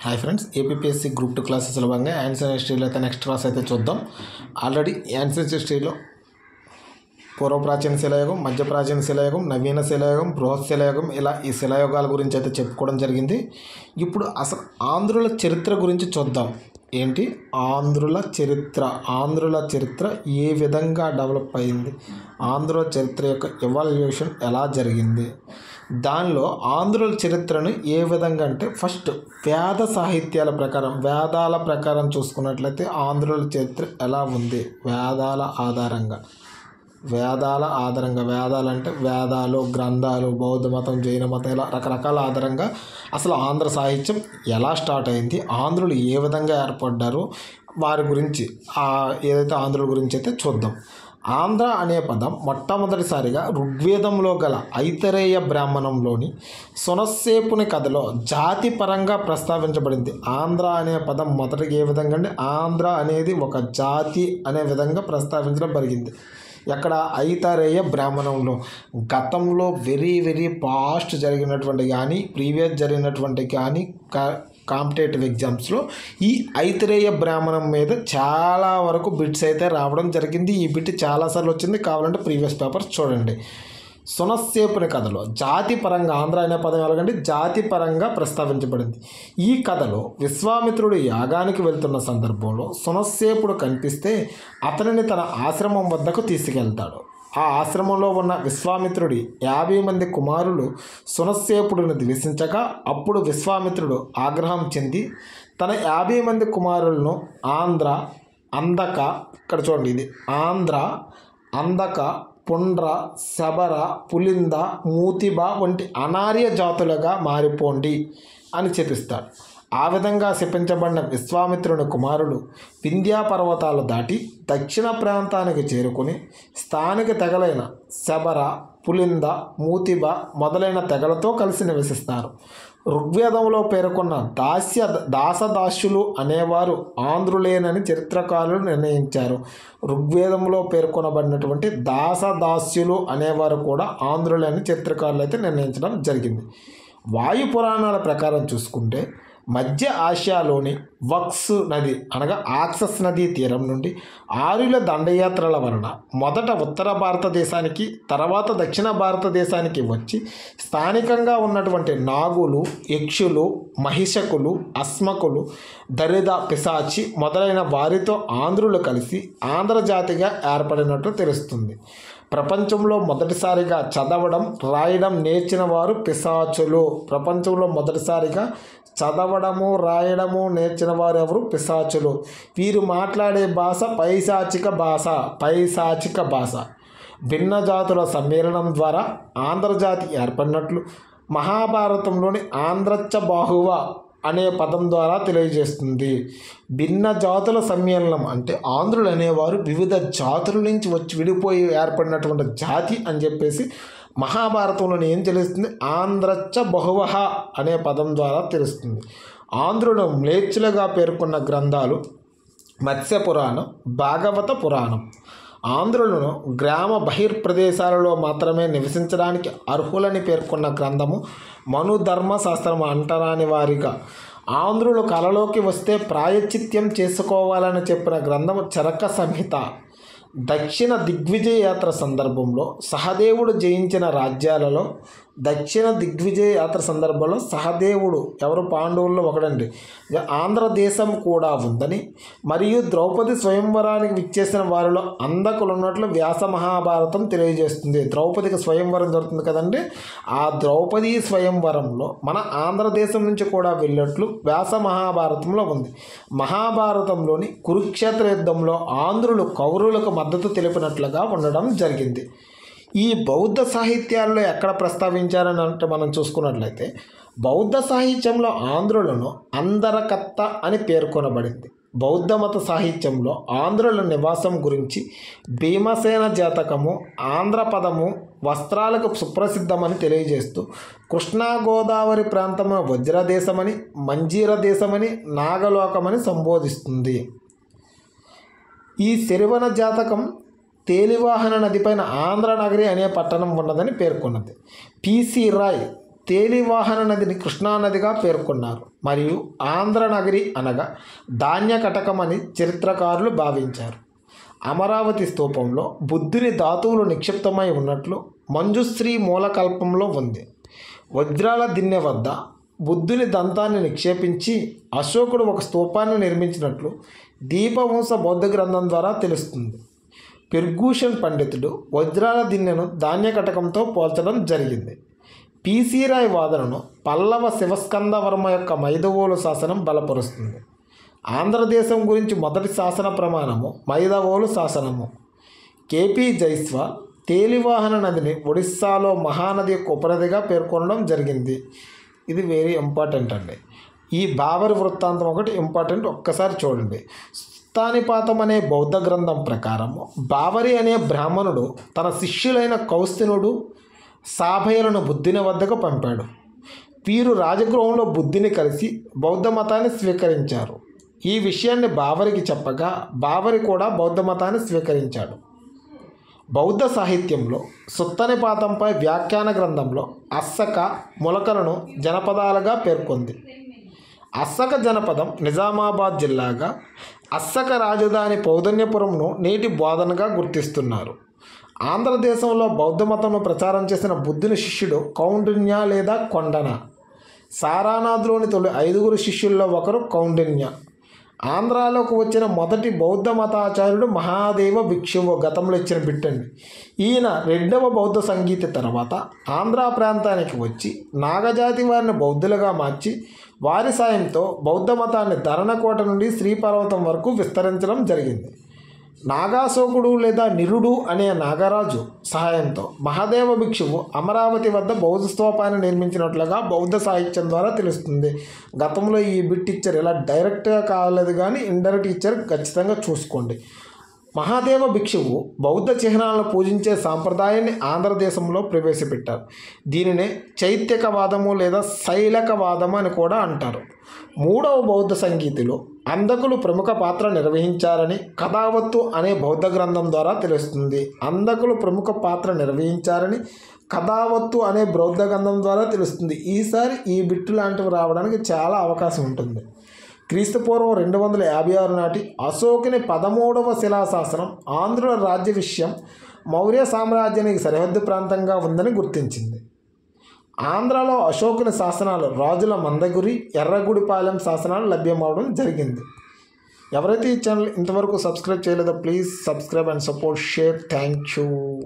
hi friends APSC group two క్లాసెస్లో భాగంగా answer హిస్టరీలో అయితే నెక్స్ట్ క్లాస్ అయితే చూద్దాం ఆల్రెడీ యాన్సర్ హిస్టరీలో పూర్వ ప్రాచీన శిలాయుగం మధ్య ప్రాచీన శిలాయుగం నవీన శిలాయుగం బృహత్ శిలాయుగం ఇలా ఈ శిలాయుగాల గురించి అయితే చెప్పుకోవడం జరిగింది ఇప్పుడు అసలు ఆంధ్రుల చరిత్ర గురించి చూద్దాం ఏంటి ఆంధ్రుల చరిత్ర ఆంధ్రుల చరిత్ర ఏ విధంగా డెవలప్ అయింది ఆంధ్రుల చరిత్ర యొక్క ఎవాల్యుయేషన్ ఎలా జరిగింది దానిలో ఆంధ్రుల చరిత్రను ఏ విధంగా అంటే ఫస్ట్ వేద సాహిత్యాల ప్రకారం వేదాల ప్రకారం చూసుకున్నట్లయితే ఆంధ్రుల చరిత్ర ఎలా ఉంది వేదాల ఆధారంగా వేదాల ఆధారంగా వేదాలు అంటే వేదాలు గ్రంథాలు బౌద్ధ మతం జైన మతం ఇలా రకరకాల ఆధారంగా అసలు ఆంధ్ర సాహిత్యం ఎలా స్టార్ట్ అయింది ఆంధ్రులు ఏ విధంగా ఏర్పడ్డారు వారి గురించి ఆ ఏదైతే ఆంధ్రుల గురించి అయితే చూద్దాం ఆంధ్ర అనే పదం మొట్టమొదటిసారిగా ఋగ్వేదంలో గల ఐతరేయ బ్రాహ్మణంలోని సునస్సేపుని కథలో జాతి పరంగా ప్రస్తావించబడింది ఆంధ్ర అనే పదం మొదటిగా ఏ విధంగా అంటే ఆంధ్ర అనేది ఒక జాతి అనే విధంగా ప్రస్తావించడం జరిగింది ఎక్కడ ఐతారేయ బ్రాహ్మణంలో గతంలో వెరీ వెరీ పాస్ట్ జరిగినటువంటి కానీ ప్రీవియస్ జరిగినటువంటి కానీ కా కాంపిటేటివ్ ఎగ్జామ్స్లో ఈ ఐతరేయ బ్రాహ్మణం మీద చాలా వరకు బిట్స్ అయితే రావడం జరిగింది ఈ బిట్ చాలాసార్లు వచ్చింది కావాలంటే ప్రీవియస్ పేపర్స్ చూడండి సునస్సేపుని కథలో జాతి పరంగా ఆంధ్ర అనే పదం ఎలాగంటే జాతి పరంగా ప్రస్తావించబడింది ఈ కథలో విశ్వామిత్రుడు యాగానికి వెళ్తున్న సందర్భంలో సునస్సేపుడు కనిపిస్తే అతనిని తన ఆశ్రమం వద్దకు తీసుకెళ్తాడు ఆ ఆశ్రమంలో ఉన్న విశ్వామిత్రుడి యాభై మంది కుమారులు సునస్సేపుడిని ద్వేషించగా అప్పుడు విశ్వామిత్రుడు ఆగ్రహం చెంది తన యాభై మంది కుమారులను ఆంధ్ర అందక ఇక్కడ చూడండి ఇది ఆంధ్ర అందక పుండ్ర శబర పులింద మూతిబ వంటి అనార్య జాతులుగా మారిపోండి అని చెప్పిస్తాడు ఆ విధంగా శపించబడిన విశ్వామిత్రుని కుమారుడు వింధ్యా పర్వతాలు దాటి దక్షిణ ప్రాంతానికి చేరుకుని స్థానిక తెగలైన శబర పులింద మూతిబ మొదలైన తెగలతో కలిసి నివసిస్తారు ఋగ్వేదంలో పేర్కొన్న దాస్య దాసదాస్యులు అనేవారు ఆంధ్రులేనని చరిత్రకారులు నిర్ణయించారు ఋగ్వేదంలో పేర్కొనబడినటువంటి దాసదాస్యులు అనేవారు కూడా ఆంధ్రులేని చరిత్రకారులు అయితే నిర్ణయించడం జరిగింది వాయు పురాణాల ప్రకారం చూసుకుంటే మధ్య ఆసియాలోని వక్స్ నది అనగా ఆక్సస్ నదీ తీరం నుండి ఆరుల దండయాత్రల వలన మొదట ఉత్తర భారతదేశానికి తర్వాత దక్షిణ భారతదేశానికి వచ్చి స్థానికంగా ఉన్నటువంటి నాగులు యక్షులు మహిషకులు అస్మకులు దరిద పిశాచి మొదలైన వారితో ఆంధ్రులు కలిసి ఆంధ్రజాతిగా ఏర్పడినట్టు తెలుస్తుంది ప్రపంచంలో మొదటిసారిగా చదవడం రాయడం నేర్చిన వారు పిశాచులు ప్రపంచంలో మొదటిసారిగా చదవడము రాయడము నేర్చిన వారు ఎవరు పిశాచులు వీరు మాట్లాడే భాష పైశాచిక భాష పైశాచిక భాష భిన్న జాతుల సమ్మేళనం ద్వారా ఆంధ్రజాతి ఏర్పడినట్లు మహాభారతంలోని ఆంధ్రచ్చ బాహువ అనే పదం ద్వారా తెలియజేస్తుంది భిన్న జాతుల సమ్మేళనం అంటే ఆంధ్రులు అనేవారు వివిధ జాతుల నుంచి వచ్చి విడిపోయి ఏర్పడినటువంటి జాతి అని చెప్పేసి మహాభారతంలో ఏం తెలుస్తుంది ఆంధ్రచ్చ బహువహ అనే పదం ద్వారా తెలుస్తుంది ఆంధ్రుడు మ్లేచ్చులుగా పేర్కొన్న గ్రంథాలు మత్స్య పురాణం భాగవత పురాణం ఆంధ్రులను గ్రామ బహిర్ప్రదేశాలలో మాత్రమే నివసించడానికి అర్హులని పేర్కొన్న గ్రంథము మనుధర్మ శాస్త్రం అంటరాని వారిగా ఆంధ్రులు కళలోకి వస్తే ప్రాయచిత్యం చేసుకోవాలని చెప్పిన గ్రంథము చరక సంహిత దక్షిణ దిగ్విజయ యాత్ర సందర్భంలో సహదేవుడు జయించిన రాజ్యాలలో దక్షిణ దిగ్విజయ యాత్ర సందర్భంలో సహదేవుడు ఎవరు పాండవుల్లో ఒకడండి ఆంధ్రదేశం కూడా ఉందని మరియు ద్రౌపది స్వయంవరానికి విచ్చేసిన వారిలో అందకులు ఉన్నట్లు వ్యాస మహాభారతం తెలియజేస్తుంది ద్రౌపదికి స్వయంవరం జరుగుతుంది కదండి ఆ ద్రౌపది స్వయంవరంలో మన ఆంధ్రదేశం నుంచి కూడా వెళ్ళినట్లు వ్యాస మహాభారతంలో ఉంది మహాభారతంలోని కురుక్షేత్ర యుద్ధంలో ఆంధ్రులు కౌరవులకు మద్దతు తెలిపినట్లుగా ఉండడం జరిగింది ఈ బౌద్ధ సాహిత్యాల్లో ఎక్కడ ప్రస్తావించారని అంటే మనం చూసుకున్నట్లయితే బౌద్ధ సాహిత్యంలో ఆంధ్రులను అందరకత్త అని పేర్కొనబడింది బౌద్ధ మత సాహిత్యంలో ఆంధ్రుల నివాసం గురించి భీమసేన జాతకము ఆంధ్ర పదము వస్త్రాలకు సుప్రసిద్ధమని తెలియజేస్తూ కృష్ణా గోదావరి ప్రాంతము వజ్రదేశమని మంజీర దేశమని నాగలోకమని సంబోధిస్తుంది ఈ శరివన జాతకం తేలివాహన నదిపైన ఆంధ్రనగరి అనే పట్టణం ఉన్నదని పేర్కొన్నది పిసి రాయ్ తేలివాహన నదిని కృష్ణానదిగా పేర్కొన్నారు మరియు ఆంధ్రనగరి అనగా ధాన్య కటకమని చరిత్రకారులు భావించారు అమరావతి స్తూపంలో బుద్ధుని ధాతువులు నిక్షిప్తమై ఉన్నట్లు మంజుశ్రీ మూలకల్పంలో ఉంది వజ్రాల దిన్నె వద్ద బుద్ధుని దంతాన్ని నిక్షేపించి అశోకుడు ఒక స్తూపాన్ని నిర్మించినట్లు దీపవంశ బౌద్ధ గ్రంథం ద్వారా తెలుస్తుంది పెర్గూషన్ పండితుడు వజ్రాల దిన్నెను ధాన్య కటకంతో పోల్చడం జరిగింది పీసీ రాయ్ వాదనను పల్లవ శివస్కందవర్మ యొక్క మైదవోలు శాసనం బలపరుస్తుంది ఆంధ్రదేశం గురించి మొదటి శాసన ప్రమాణము మైదవోలు శాసనము కేపీ జైస్వాల్ తేలివాహన నదిని ఒడిస్సాలో మహానది యొక్క ఉపనదిగా పేర్కొనడం జరిగింది ఇది వెరీ ఇంపార్టెంట్ అండి ఈ బాబరి వృత్తాంతం ఒకటి ఇంపార్టెంట్ ఒక్కసారి చూడండి స్థానిపాతం అనే బౌద్ధ గ్రంథం ప్రకారము బాబరి అనే బ్రాహ్మణుడు తన శిష్యులైన కౌస్తునుడు సాభయులను బుద్ధిని వద్దకు పంపాడు వీరు రాజగృహంలో బుద్ధిని కలిసి బౌద్ధ మతాన్ని స్వీకరించారు ఈ విషయాన్ని బాబరికి చెప్పగా బాబరి కూడా బౌద్ధ మతాన్ని స్వీకరించాడు బౌద్ధ సాహిత్యంలో సుత్తనిపాతంపై వ్యాఖ్యాన గ్రంథంలో అస్సక ములకలను జనపదాలుగా పేర్కొంది అస్సక జనపదం నిజామాబాద్ జిల్లాగా అస్సక రాజధాని పౌదన్యపురంను నేటి బోధనగా గుర్తిస్తున్నారు ఆంధ్రదేశంలో బౌద్ధ మతంను ప్రచారం చేసిన బుద్ధుని శిష్యుడు కౌండిన్య లేదా కొండన సారానాథ్లోని తొలి ఐదుగురు శిష్యుల్లో ఒకరు కౌండిన్య ఆంధ్రాలోకి వచ్చిన మొదటి బౌద్ధ మతాచార్యుడు మహాదేవ భిక్షువు గతంలో ఇచ్చిన బిట్టండి ఈయన రెండవ బౌద్ధ సంగీత తర్వాత ఆంధ్ర ప్రాంతానికి వచ్చి నాగజాతి వారిని బౌద్ధులుగా మార్చి వారి సాయంతో బౌద్ధ మతాన్ని ధరణకోట నుండి శ్రీపర్వతం వరకు విస్తరించడం జరిగింది నాగాశోకుడు లేదా నిరుడు అనే నాగరాజు సహాయంతో మహాదేవ భిక్షువు అమరావతి వద్ద బౌద్ధ స్తూపాన్ని నిర్మించినట్లుగా బౌద్ధ సాహిత్యం ద్వారా తెలుస్తుంది గతంలో ఈ బిట్ ఇచ్చారు ఇలా డైరెక్ట్గా కాలేదు కానీ ఇండైరెక్ట్ ఇచ్చారు ఖచ్చితంగా చూసుకోండి మహాదేవ భిక్షువు బౌద్ధ చిహ్నాలను పూజించే సాంప్రదాయాన్ని ఆంధ్రదేశంలో ప్రవేశపెట్టారు దీనినే చైత్యకవాదము లేదా శైలకవాదము అని కూడా అంటారు మూడవ బౌద్ధ సంగీతిలో అందకులు ప్రముఖ పాత్ర నిర్వహించారని కథావత్తు అనే బౌద్ధ గ్రంథం ద్వారా తెలుస్తుంది అందకులు ప్రముఖ పాత్ర నిర్వహించారని కథావత్తు అనే బౌద్ధ గ్రంథం ద్వారా తెలుస్తుంది ఈసారి ఈ బిట్టు లాంటివి రావడానికి చాలా అవకాశం ఉంటుంది క్రీస్తుపూర్వం రెండు వందల యాభై ఆరు నాటి అశోకుని పదమూడవ శిలాశాసనం ఆంధ్రుల రాజ్య విషయం మౌర్య సామ్రాజ్యానికి సరిహద్దు ప్రాంతంగా ఉందని గుర్తించింది ఆంధ్రాలో అశోకుని శాసనాలు రాజుల మందగురి ఎర్రగుడిపాలెం శాసనాలు లభ్యమవడం జరిగింది ఎవరైతే ఈ ఛానల్ ఇంతవరకు సబ్స్క్రైబ్ చేయలేదో please subscribe and support share thank you